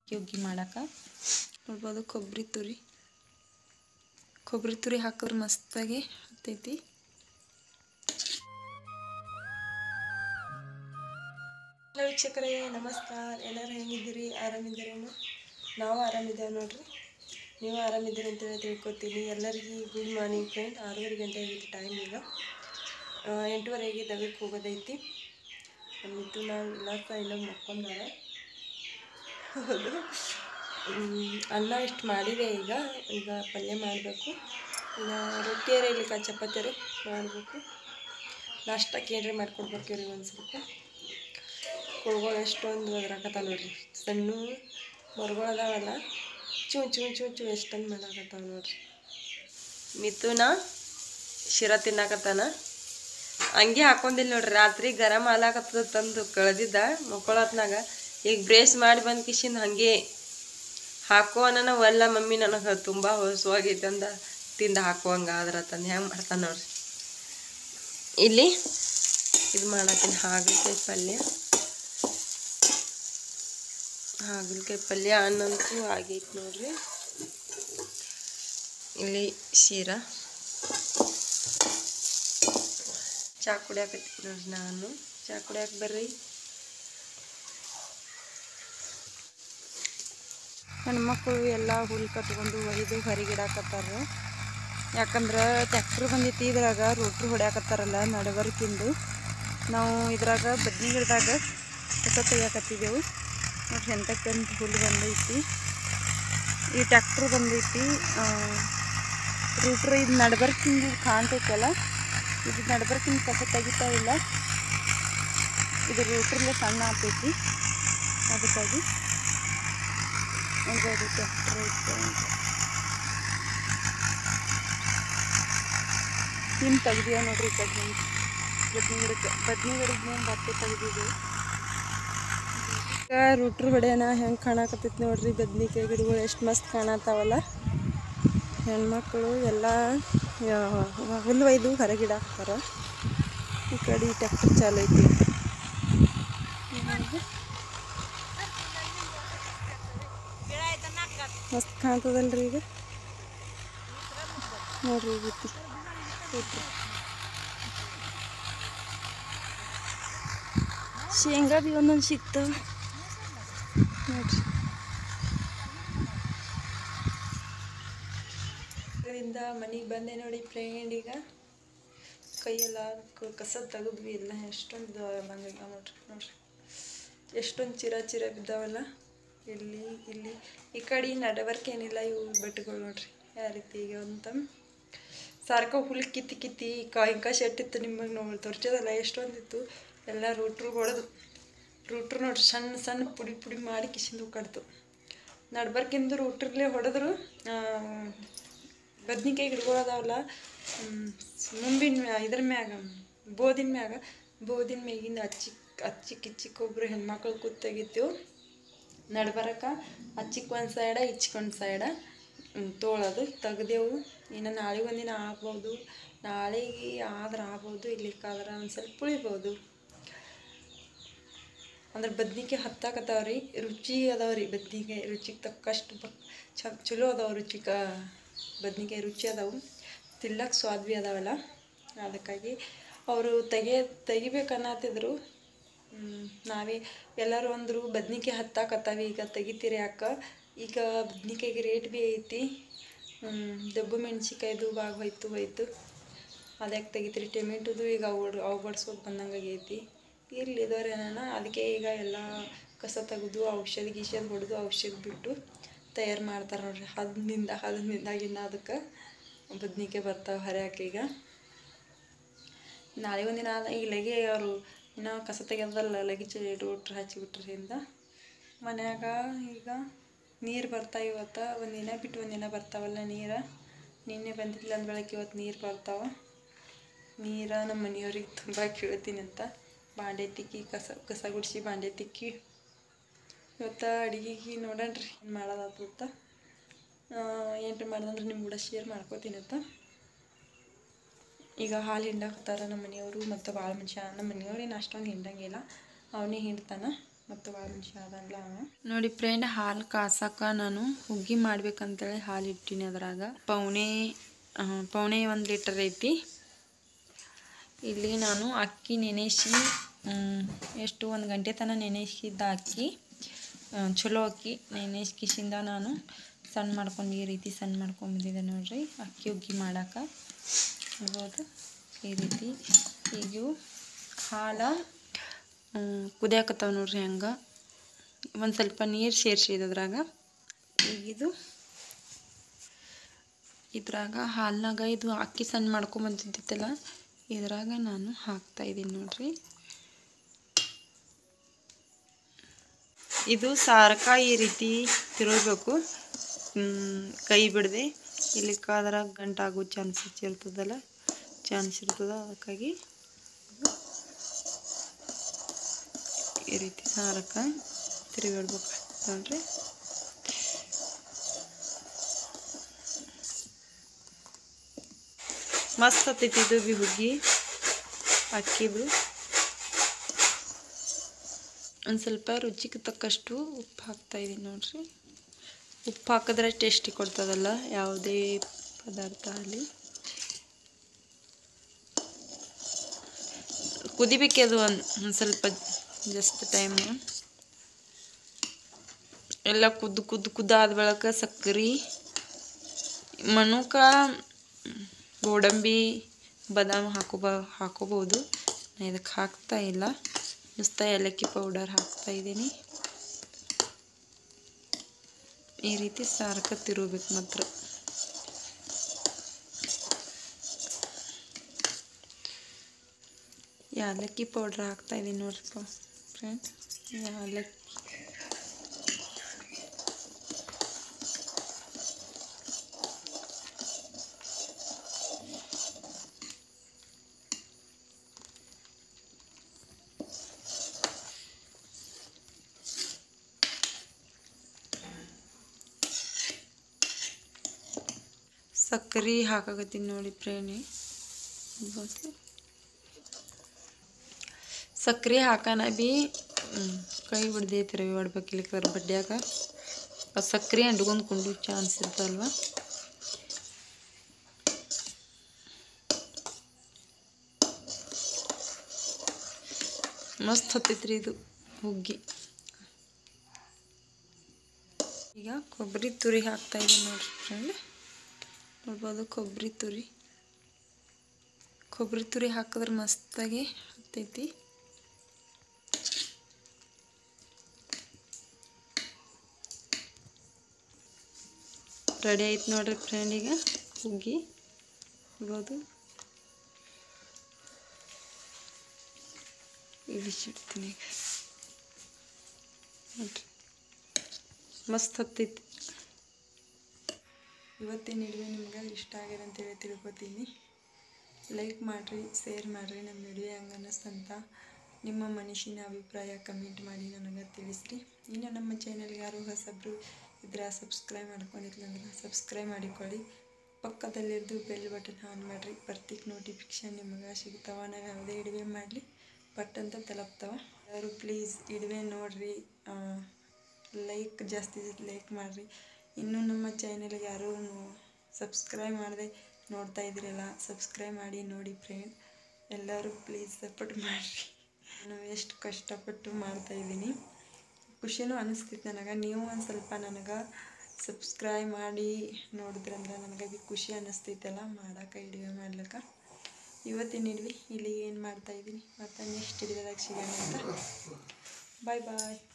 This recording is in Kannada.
ಹುಗ್ಗಿ ಮಾಡಕ್ಕೆ ನೋಡ್ಬೋದು ಕೊಬ್ಬರಿ ತುರಿ ಕೊಬ್ಬರಿ ತುರಿ ಹಾಕಿದ್ರೆ ಮಸ್ತಾಗಿ ಹತ್ತೈತಿ ಹಲೋ ವೀಕ್ಷಕರೇ ನಮಸ್ಕಾರ ಎಲ್ಲರೂ ಹೆಂಗಿದ್ದೀರಿ ಆರಾಮಿದ್ದೀರೇನು ನಾವು ಆರಾಮಿದ್ದೇವೆ ನೋಡ್ರಿ ನೀವು ಆರಾಮಿದ್ದೀರಿ ಅಂತೇಳಿ ತಿಳ್ಕೊತೀನಿ ಎಲ್ಲರಿಗೂ ಗುಡ್ ಮಾರ್ನಿಂಗ್ ಫ್ರೆಂಡ್ ಆರೂವರೆ ಗಂಟೆ ಆಗಿತ್ತು ಟೈಮ್ ಈಗ ಆ, ಎಂಟೂವರೆಗೆ ದಗಕ್ಕೆ ಹೋಗೋದೈತಿ ಮಿತ್ತು ನಾವು ಇಲ್ಲ ಇಲ್ಲ ಮಕ್ಕೊಂಡಾರ ಹೌದು ಹ್ಮ್, ಅನ್ನ ಇಷ್ಟು ಮಾಡಿದೆ ಈಗ ಈಗ ಪಲ್ಯ ಮಾಡಬೇಕು ಇನ್ನು ರೊಟ್ಟಿಯರೇ ಇಲ್ಲಿಕ ಚಪಾತಿಯರೇ ಮಾಡಬೇಕು ನಾಷ್ಟಕ್ಕೆ ಏನ್ರಿ ಮಾಡ್ಕೊಡ್ಬೇಕು ಇವ್ರಿಗೆ ಒಂದು ಸ್ವಲ್ಪ ಕೊಳ್ಗಳು ಎಷ್ಟೊಂದು ಒದ್ರಾಕತ್ತಾವ ನೋಡ್ರಿ ಸಣ್ಣ ಮೊರ್ಗಳು ಅದಾವಲ್ಲ ಚೂ ಚೂ ಚೂ ಚೂ ಎಷ್ಟೊಂದು ಮಾಡಾಕತ್ತಾವ ನೋಡ್ರಿ ಮಿಥುನ ಶಿರಾ ತಿನ್ನಾಕತ್ತಾನ ಹಂಗೆ ಹಾಕೊಂಡಿಲ್ಲ ನೋಡ್ರಿ ರಾತ್ರಿ ಗರಂ ಹಾಲಾಕತ್ತದ ತಂದು ಕಳೆದಿದ್ದ ಮಕ್ಕೊಳತ್ನಾಗ ಈಗ ಬ್ರೇಸ್ ಮಾಡಿ ಬಂದ ಕಿಶಿಂದ ಹಂಗೆ ಹಾಕೋ ಅನ್ನನ ಒಲ್ಲ ಮಮ್ಮಿ ನನಗೆ ತುಂಬ ಹೊಸವಾಗೈತೆ ಅಂದ ತಿಂದು ಹಾಕುವಂಗ ಆದ್ರ ತಂದು ಹೆಂಗೆ ಮಾಡ್ತಾನೆ ನೋಡ್ರಿ ಇಲ್ಲಿ ಇದು ಮಾಡತ್ತೀನಿ ಹಾಗಲಕಾಯಿ ಪಲ್ಯ ಹಾಗಲಕಾಯಿ ಪಲ್ಯ ಅನ್ನಂತೂ ಆಗೈತೆ ನೋಡ್ರಿ ಇಲ್ಲಿ ಶೀರಾ ಚಾ ಕುಡಿಯಾಕತ್ತೀನಿ ನೋಡ್ರಿ ನಾನು ಚಾ ಕುಡಿಯಾಕ ಬರ್ರಿ ಹೆಣ್ಮಕ್ಳು ಎಲ್ಲ ಹುಲ್ ಕಟ್ಕೊಂಡು ಒಯ್ದು ಹೊರಗಿಡಾಕತ್ತಾರ ಯಾಕಂದ್ರೆ ಟ್ಯಾಕ್ಟ್ರ್ ಬಂದೈತಿ ಇದ್ರಾಗ ರೋಟ್ರು ಹೊಡ್ಯಾಕತ್ತಾರಲ್ಲ ನಡಬರ್ಕಿಂದು ನಾವು ಇದ್ರಾಗ ಬದ್ನಿ ಗಿಡದಾಗ ಕಸ ತೆಗಿಯಾಕತ್ತಿದ್ದೆವು ನೋಡ್ರಿ ಎಂತಕ್ಕಂತ ಹುಲ್ಲು ಬಂದೈತಿ ಈ ಟ್ಯಾಕ್ಟ್ರ್ ಬಂದೈತಿ ರೂಟ್ರ್ ಇದು ನಡ್ಬರ್ಕಿಂದು ಕಾಣ್ತೈತಲ್ಲ ಇದು ನಡ್ಬರ್ಕಿಂದ ಕಸ ತೆಗಿತಾ ಇಲ್ಲ ಇದು ರೂಟ್ರಲ್ಲೇ ಸಣ್ಣ ಆಗ್ತೈತಿ ಅದಕ್ಕಾಗಿ ನೋಡ್ಬೋದು ಟ್ಯಾಕ್ಟ್ರ್ ಐತೆ ಅಂತ ಹಿಂಗೆ ತೆಗ್ದೀವ ನೋಡ್ರಿ ಈ ಕಡೆ ಹಿಂಗೆ ಬದ್ನಿ ಗಿಡಕ್ಕೆ ಬದ್ನಿ ಗಿಡದ ಬಟ್ಟೆ ತೆಗ್ದಿದ್ದೀವಿ ಈಗ ರೂಟ್ರ್ ಹೊಡೆಯನ ಹೆಂಗೆ ಕಾಣಕತ್ತೈತಿ ನೋಡ್ರಿ ಬದ್ನಿಕಾಯಿ ಗಿಡಗಳು ಎಷ್ಟು ಮಸ್ತ್ ಕಾಣತ್ತಾವಲ್ಲ ಹೆಣ್ಮಕ್ಳು ಎಲ್ಲ ಯಾ- ಹುಲ್ಲು ಒಯ್ದು ಹೊರಗಿಡ ಹಾಕ್ತಾರ ಈ ಕಡೆ ಟ್ಯಾಕ್ಟರ್ ಚಾಲು ಐತಿ ಮಸ್ತ್ ಕಾಣ್ತದಲ್ರಿ ಈಗ ನೋಡ್ರಿ ಈ ರೀತಿ ಐತಿ. ಶೇಂಗಾ ಬಿ ಒಂದೊಂದು ಸಿಗ್ತಾವ ನೋಡ್ರಿ ಇದರಿಂದ ಮನೆಗೆ ಬಂದೆ ನೋಡಿ ಫ್ರೆಂಡ್ ಈಗ ಕೈಯೆಲ್ಲ ಕ- ಕಸ ತೆಗೆದ್ವಿ ಎಲ್ಲ ಎಷ್ಟೊಂದು ಬಂದಾಗ ನೋಡ್ರಿ ನೋಡ್ರಿ ಎಷ್ಟೊಂದು ಚಿರ ಚಿರ ಬಿದ್ದಾವಲ್ಲ ಇಲ್ಲಿ ಇಲ್ಲಿ ಈ ಕಡೆ ನಡವರ್ಕ್ ಏನಿಲ್ಲ ಇವು ಬೆಟ್ಟಗಳು ನೋಡ್ರಿ ಯಾವ ರೀತಿ ಈಗ ಅಂತ ಸಾರ್ಕ ಹುಲ್ ಕಿತ್ತಿ ಕಿತ್ತಿ ಕಾಯಿಂಕ ಶೆಟ್ ಇತ್ತು ನಿಮಗೆ ನೋಡಿ ತೋರ್ಸೋದಲ್ಲ ಎಷ್ಟೊಂದಿತ್ತು ಎಲ್ಲ ರೂಟ್ರು ಹೊಡೆದು ರೂಟ್ರು ನೋಡ್ರಿ ಸಣ್ಣ ಸಣ್ಣ ಪುಡಿ ಪುಡಿ ಮಾಡಿ ಕಿಶಿಂದು ಕಡ್ತು ನಡ್ಬರ್ಕಿಂದ ರೂಟ್ರಲ್ಲೇ ಹೊಡೆದ್ರು ಬದ್ನಿಕಾಯಿ ಗಿಡಗಳು ಅದಾವಲ್ಲ ಮುಂಬಿನ ಮ್ಯಾ ಇದ್ರ ಮ್ಯಾಗ ಬೋದಿನ ಮ್ಯಾಗ ಬೋದಿನ ಮ್ಯಾಗಿಂದ ಹಚ್ಚಿ ಹಚ್ಚಿ ಕಿಚ್ಚಿಕ್ ಒಬ್ರು ಹೆಣ್ಮಕ್ಳು ಕೂತಾಗಿತ್ತು ನಡ್ಬರಕ ಹಚ್ಚಿಕ್ ಒಂದು ಸೈಡ ಇಚ್ಕೊಂಡ್ ಸೈಡ ತೋಳೋದು ತೆಗ್ದೆವು ಇನ್ನು ನಾಳೆ ಒಂದಿನ ಆಗ್ಬೋದು ನಾಳೆಗೆ ಆದ್ರೆ ಆಗ್ಬೋದು ಇಲ್ಲಿಕ್ಕಾದ್ರೆ ಒಂದು ಸ್ವಲ್ಪ ಉಳಿಬೋದು ಅಂದ್ರೆ ಬದ್ನಿಕಾಯಿ ಹತ್ತಾಕತ್ತಾವ್ರಿ ರುಚಿ ಅದಾವ್ರಿ ಬದ್ನಿಕಾಯಿ ರುಚಿಗೆ ತಕ್ಕಷ್ಟು ಬ ಚ ಚಲೋ ಅದಾವ ರುಚಿಕ ಬದ್ನಿಕಾಯಿ ರುಚಿ ಅದಾವು ತಿಲ್ಲಕ್ಕೆ ಸ್ವಾದ ಭೀ ಅದಾವಲ್ಲ ಅದಕ್ಕಾಗಿ ಅವರು ತೆಗೆ ತೆಗಿಬೇಕನ್ನತ್ತಿದ್ರು ಹ್ಮ್, ನಾವೇ ಎಲ್ಲರೂ ಅಂದರು ಬದ್ನಿಕಾಯಿ ಹತ್ತಾಕತ್ತಾವ ಈಗ ತೆಗಿತೀರಿ ಯಾಕ ಈಗ ಬದ್ನಿಕಾಯಿಗೆ ರೇಟ್ ಭೀ ಐತಿ ಹ್ಮ್, ದಬ್ಬು ಮೆಣಸಿಕಾಯ್ದು ಭಾಗ ಹೋಯ್ತು ಹೋಯ್ತು ಅದ್ಯಾಕೆ ತೆಗಿತೀರಿ ಟೊಮೆಟೊದು ಈಗ ಅವು ಅವು ಬಡ್ಸ್ಕೊತ ಬಂದಂಗೆ ಆಗೈತಿ ಇರಲಿ ಇದ್ದವ್ರೇನ ಅದಕ್ಕೆ ಈಗ ಎಲ್ಲ ಕಸ ತೆಗೆದು ಔಷಧಿ ಗಿಷಧಿ ಹೊಡೆದು ಔಷಧಿ ಬಿಟ್ಟು ತಯಾರು ಮಾಡ್ತಾರೆ ನೋಡ್ರಿ ಹದನಿಂದ ಹದನಿಂದಾಗಿನ್ನ ಅದಕ್ಕೆ ಬದ್ನಿಕಾಯಿ ಬರ್ತಾವೆ ಹರ್ಯಾಕ ಈಗ ನಾಳೆ ಒಂದಿನ ಆದ ಈಗ ಲಗೆ ಅವರು ಇನ್ನೂ ಕಸ ತೆಗೆದಲ್ಲ ಲಗಿ ಚ ರೋಟ್ರ್ ಹಚ್ಚಿಬಿಟ್ರಿಂದ ಮನ್ಯಾಗ ಈಗ ನೀರು ಬರ್ತಾವ ಇವತ್ತು ಒಂದಿನ ಬಿಟ್ಟು ಒಂದಿನ ಬರ್ತಾವಲ್ಲ ನೀರು ನಿನ್ನೆ ಬಂದಿಲ್ಲ ಅಂದ ಬೆಳಗ್ಗೆ ಇವತ್ತು ನೀರು ಬರ್ತಾವ ನೀರ ನಮ್ಮ ಮನೆಯವ್ರಿಗೆ ತುಂಬ ಕೇಳ್ತೀನಿ ಅಂತ ಬಾಂಡೆ ತಿಕ್ಕಿ ಕಸ ಕಸ ಗುಡಿಸಿ ಬಾಂಡೆ ತಿಕ್ಕಿ ಇವತ್ತು ಅಡುಗೆಗೆ ನೋಡಣ್ರಿ ಏನು ಮಾಡೋದಾತ ಏನ್ರಿ ಮಾಡ್ದಂದ್ರೆ ನಿಮ್ಮ ಕೂಡ ಶೇರ್ ಮಾಡ್ಕೋತೀನಿ ಅಂತ ಈಗ ಹಾಲು ಹಿಂಡಾಕ್ತಾರ ನಮ್ಮ ಮನೆಯವರು ಮತ್ತು ಭಾಳ ಮನುಷ್ಯ ನಮ್ಮ ಮನೆಯವ್ರೇನು ಅಷ್ಟೊಂದು ಹಿಂಡಂಗಿಲ್ಲ ಅವನೇ ಹಿಂಡ್ತಾನೆ ಮತ್ತು ಒಂದು ನಿಮಿಷ ಅದಲ್ಲ ನೋಡಿ ಫ್ರೆಂಡ್ ಹಾಲು ಕಾಸಕ ನಾನು ಹುಗ್ಗಿ ಮಾಡ್ಬೇಕಂತೇಳಿ ಹಾಲು ಇಟ್ಟಿನಿ ಅದ್ರಾಗ ಪೌಣೆ ಆ, ಪೌಣೆ ಒಂದು ಲೀಟರ್ ಐತಿ ಇಲ್ಲಿ ನಾನು ಅಕ್ಕಿ ನೆನೆಸಿ ಮ್, ಎಷ್ಟು ಒಂದು ಗಂಟೆ ತನಕ ನೆನೆಸಿದ್ದ ಅಕ್ಕಿ ಆ, ಚಲೋ ಅಕ್ಕಿ ನೆನೆಸ್ಕಿಸಿಂದ ನಾನು ಸಣ್ಣ ಮಾಡ್ಕೊಂಡು ಈ ರೀತಿ ಸಣ್ಣ ಮಾಡ್ಕೊಂಬಂದಿದ್ದೆ ನೋಡ್ರಿ ಅಕ್ಕಿ ಹುಗ್ಗಿ ಮಾಡಕ್ಕೆ ನೋಡ್ಬೋದು ಈ ರೀತಿ ಈಗ ಇವು ಹಾಲ ಕುದಿಯಾಕತ್ತಾವ ನೋಡ್ರಿ ಹಂಗೆ ಒಂದು ಸ್ವಲ್ಪ ನೀರು ಸೇರಿಸಿದ ಅದ್ರಾಗ ಈಗ ಇದು ಇದ್ರಾಗ ಹಾಲ್ನಾಗ ಇದು ಅಕ್ಕಿ ಸಣ್ಣ ಮಾಡ್ಕೊಂಬಂದಿದ್ದಿತ್ತಲ್ಲ ಇದ್ರಾಗ ನಾನು ಹಾಕ್ತಾ ಇದ್ದೀನಿ ನೋಡ್ರಿ ಇದು ಸಾರಕ ಈ ರೀತಿ ತಿರುಗಬೇಕು ಕೈ ಬಿಡದೆ ಇಲ್ಲಿ ಕಾದ್ರಾಗ ಗಂಟಾಗೋ ಚಾನ್ಸಸ್ ಇರ್ತದಲ್ಲ ಚಾನ್ಸ್ ಇರ್ತದ ಅದಕ್ಕಾಗಿ ಈ ರೀತಿ ಸಾರಕ ತಿರುಗಾಡ್ಬೇಕು ನೋಡ್ರಿ ಮಸ್ತ್ ಹತ್ತೈತಿ ಇದು ಬಿ ಹುಗ್ಗಿ ಅಕ್ಕಿದು ಒಂದು ಸ್ವಲ್ಪ ರುಚಿಗೆ ತಕ್ಕಷ್ಟು ಉಪ್ಪು ಹಾಕ್ತಾ ಇದೀನಿ ನೋಡ್ರಿ ಉಪ್ಪು ಹಾಕಿದ್ರೆ ಟೇಸ್ಟಿ ಕೊಡ್ತದಲ್ಲ ಯಾವುದೇ ಪದಾರ್ಥ ಆಗಲಿ ಕುದಿಬೇಕೆ ಅದು ಒಂದು ಒಂದು ಸ್ವಲ್ಪ ಜಸ್ಟ್ ಟೈಮ್ ಎಲ್ಲ ಕುದ್ದು ಕುದ್ದು ಕುದ್ದಾದ ಬಳಿಕ ಸಕ್ಕರೆ ಮನುಕ ಗೋಡಂಬಿ ಬಾದಾಮ್ ಹಾಕೋಬ ಹಾಕೋಬೋದು ನಾನು ಇದಕ್ಕೆ ಹಾಕ್ತಾ ಇಲ್ಲ ನುಸ್ತ ಏಲಕ್ಕಿ ಪೌಡರ್ ಹಾಕ್ತಾ ಇದ್ದೀನಿ ಈ ರೀತಿ ಸಾರಕ ತಿರುಗಬೇಕು ಮಾತ್ರ ಯಾಲಕ್ಕಿ ಪೌಡ್ರ್ ಹಾಕ್ತಾ ಇದ್ದೀನಿ ನೋಡ್ರಿಪ್ಪ ಫ್ರೆಂಡ್ಸ್ ಯಾಲಕ್ಕಿ ಸಕ್ಕರೆ ಹಾಕಾಕತ್ತೀನಿ ನೋಡಿ ಪ್ರೇಣಿ ಬಸ್ ಸಕ್ಕರೆ ಹಾಕನ ಬಿ ಹ್ಮ್, ಕೈ ಬಿಡ್ದೈತಿ ರವಿ ಹೊಡ್ಬೇಕು ಇಲ್ಲಿಕರ ಬಡ್ಡ್ಯಾಗ ಆ ಸಕ್ಕರೆ ಅಂಟ್ಕೊಂಡು ಕುಂಡು ಚಾನ್ಸ್ ಇರ್ತಲ್ವ ಮಸ್ತ್ ಹತ್ತೈತ್ರಿ ಇದು ಹುಗ್ಗಿ ಈಗ ಕೊಬ್ಬರಿ ತುರಿ ಹಾಕ್ತಾ ಇದ್ದೀನಿ ನೋಡ್ರಿ ಫ್ರೆಂಡ್ ನೋಡ್ಬೋದು ಕೊಬ್ಬರಿ ತುರಿ ಕೊಬ್ಬರಿ ತುರಿ ಹಾಕಿದ್ರೆ ಮಸ್ತಾಗಿ ಹತ್ತೈತಿ ರೆಡಿ ಆಯ್ತು ನೋಡ್ರಿ ಫ್ರೆಂಡ್ ಈಗ ಹುಗ್ಗಿ ನೋಡ್ಬೋದು ಇಳಿಸಿಡ್ತೀನಿ ಈಗ ನೋಡ್ರಿ ಮಸ್ತ್ ಹತ್ತೈತಿ ಇವತ್ತಿನ ವಿಡಿಯೋ ನಿಮ್ಗೆ ಇಷ್ಟ ಆಗಿದೆ ಅಂತೇಳಿ ತಿಳ್ಕೊತೀನಿ ಲೈಕ್ ಮಾಡಿರಿ ಶೇರ್ ಮಾಡಿರಿ ನಮ್ಮ ವಿಡಿಯೋ ಹೆಂಗೆ ಅನ್ನಿಸ್ತಂತ ನಿಮ್ಮ ಮನಸ್ಸಿನ ಅಭಿಪ್ರಾಯ ಕಮೆಂಟ್ ಮಾಡಿ ನನಗೆ ತಿಳಿಸ್ರಿ ಇನ್ನು ನಮ್ಮ ಚಾನಲ್ಗೆ ಯಾರು ಹೊಸಬ್ರು ಇದ್ರೆ ಸಬ್ಸ್ಕ್ರೈಬ್ ಮಾಡ್ಕೊಂಡಿಲ್ಲ ಅಂದ್ರೆ ಸಬ್ಸ್ಕ್ರೈಬ್ ಮಾಡಿಕೊಳ್ಳಿ ಪಕ್ಕದಲ್ಲಿದ್ದು ಬೆಲ್ ಬಟನ್ ಆನ್ ಮಾಡಿರಿ ಪ್ರತಿ ನೋಟಿಫಿಕೇಶನ್ ನಿಮಗೆ ಸಿಗ್ತಾವ ನಾವು ಯಾವುದೇ ಇಡುವೆ ಮಾಡಲಿ ಪಟ್ ಅಂತ ತಲುಪ್ತಾವ ಯಾರು ಪ್ಲೀಸ್ ಇಡುವೆ ನೋಡ್ರಿ ಲೈಕ್ ಜಾಸ್ತಿ ಲೈಕ್ ಮಾಡಿರಿ ಇನ್ನೂ ನಮ್ಮ ಚಾನಲ್ಗೆ ಯಾರೂ ಸಬ್ಸ್ಕ್ರೈಬ್ ಮಾಡದೆ ನೋಡ್ತಾ ಇದ್ದೀರಲ್ಲ ಸಬ್ಸ್ಕ್ರೈಬ್ ಮಾಡಿ ನೋಡಿ ಫ್ರೆಂಡ್ ಎಲ್ಲರೂ ಪ್ಲೀಸ್ ಸಪೋರ್ಟ್ ಮಾಡಿರಿ ನಾನು ಎಷ್ಟು ಕಷ್ಟಪಟ್ಟು ಮಾಡ್ತಾಯಿದ್ದೀನಿ ಖುಷಿನೂ ಅನಿಸ್ತೈತೆ ನನಗೆ ನೀವು ಒಂದು ಸ್ವಲ್ಪ ನನಗೆ ಸಬ್ಸ್ಕ್ರೈಬ್ ಮಾಡಿ ನೋಡಿದ್ರಂದ್ರೆ ನನಗೆ ಬಿ ಖುಷಿ ಅನ್ನಿಸ್ತೈತಲ್ಲ ಮಾಡೋಕೆ ವಿಡಿಯೋ ಮಾಡ್ಲಿಕ್ಕೆ ಇವತ್ತಿನ ಹಿಡ್ವಿ ಇಲ್ಲಿ ಏನು ಮಾಡ್ತಾಯಿದ್ದೀನಿ ಮತ್ತು ನೆಕ್ಸ್ಟ್ ಹಿಡಿಯೋದಾಗ ಸಿಗೋಣ ಅಂತ ಬಾಯ್ ಬಾಯ್